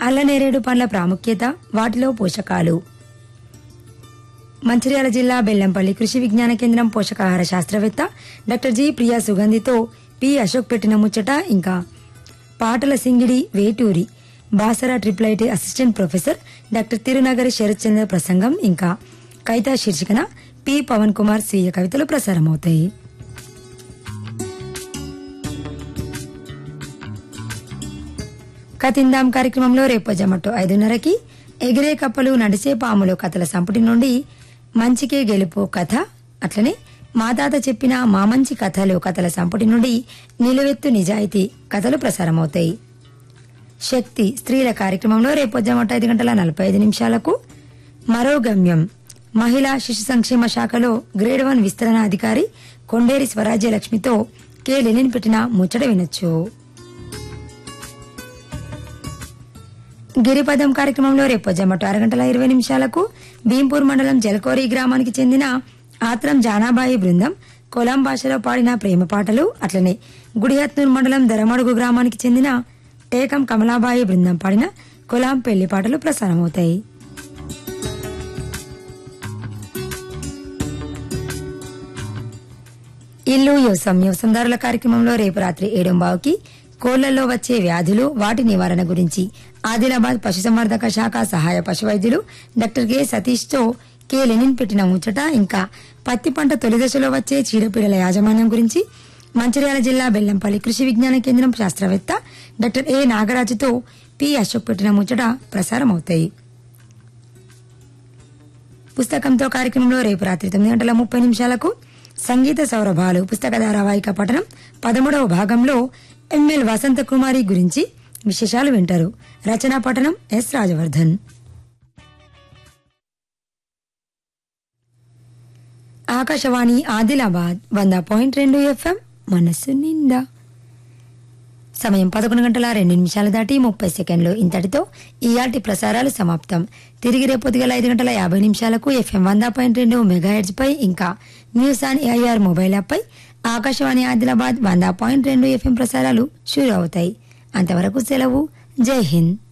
అల్లనేరేడు పండ్ల ప్రాముఖ్యత వాటిలో పోషకాలు మంచిర్యాల జిల్లా బెల్లంపల్లి కృషి విజ్ఞాన కేంద్రం పోషకాహార శాస్త్రవేత్త డాక్టర్ జి ప్రియా సుగంధితో పి అశోక్ పెట్టిన ముచ్చట ఇంకా పాటల సింగిడి Veturi Basara triple IT assistant professor doctor Tirunagari Sharath Chandra ప్రసంగం ఇంకా కవితా శీర్షికన పి పవన్ కుమార్ స్వీయ కవితలు ప్రసారమవుతాయి కతిందాం కార్యక్రమంలో రేపు జమట్టు ఐదున్నరకి ఎగిరే కప్పలు నడిసే పాములు కథల సంపుటి నుండి మంచికే గెలుపు కథ అట్లనే మా తాత చెప్పిన మా మంచి కథలు కథల సంపుటి నుండి నిలువెత్తు నిజాయితీ కథలు ప్రసారమవుతాయి శక్తి స్త్రీల కార్యక్రమంలో రేపు జమట్టు ఐదు గంటల నలభై ఐదు నిమిషాలకు మరో గమ్యం మహిళా శిశు సంక్షేమ శాఖలో గ్రేడ్ వన్ విస్తరణ అధికారి కొండేరి స్వరాజ్య లక్ష్మితో కె లెనిన్ పెట్టిన ముచ్చట వినొచ్చు గిరిపదం కార్యక్రమంలో రేపు జమటు ఆరు గంటల ఇరవై నిమిషాలకు భీంపూర్ మండలం జలకోరి గ్రామానికి చెందిన ఆత్రం జానాబాయి బృందం కొలాం భాషలో పాడిన ప్రేమ పాటలు అట్లనే గుడిహత్నూర్ మండలం దరమడుగు గ్రామానికి చెందిన టేకం కమలాబాయి బృందం పాడిన కొలాం పెళ్లి పాటలు ప్రసారమవుతాయి ఇల్లు యోసం యోసందారుల కార్యక్రమంలో రేపు రాత్రి ఏడుంబావుకి కోళ్లలో వచ్చే వ్యాధులు వాటి నివారణ గురించి ఆదిలాబాద్ పశుసంవర్ధక శాఖ సహాయ పశు వైద్యులు డాక్టర్ కె సతీష్ తో కె లెనిన్ పెట్టిన ముచ్చట ఇంకా పత్తి పంట తొలి దశలో వచ్చే చీడపీడల యాజమాన్యం గురించి మంచిర్యాల జిల్లా బెల్లంపల్లి కృషి విజ్ఞాన కేంద్రం శాస్త్రవేత్త డాక్టర్ ఏ నాగరాజుతో పి అశోక్ పెట్టిన ముచ్చట ప్రసారం అవుతాయి పుస్తకంతో కార్యక్రమంలో రేపు రాత్రి తొమ్మిది గంటల ముప్పై నిమిషాలకు సంగీత సౌరభాలు పుస్తక ధారావాహిక పఠనం పదమూడవ భాగంలో ఎంఎల్ వసంత కుమారి గురించి విశేషాలు వింటారు రచనా పఠనం ఎస్ రాజవర్ధన్ ఆకాశవాణి ఆదిలాబాద్ వంద పాయింట్ రెండు ఎఫ్ఎం మనస్సు నిండా సమయం పదకొండు గంటల రెండు నిమిషాలు దాటి ముప్పై సెకండ్లు ఇంతటితో ఈయాల్టి ప్రసారాలు సమాప్తం తిరిగి రేపొద్దుగల ఐదు గంటల యాభై నిమిషాలకు ఎఫ్ఎం వంద పాయింట్ రెండు మెగాహెడ్స్ పై ఇంకా news on AIR mobile app పై ఆకాశవాణి ఆదిలాబాద్ వంద పాయింట్ రెండు ఎఫ్ఎం ప్రసారాలు షూరు అవుతాయి అంతవరకు సెలవు జై హింద్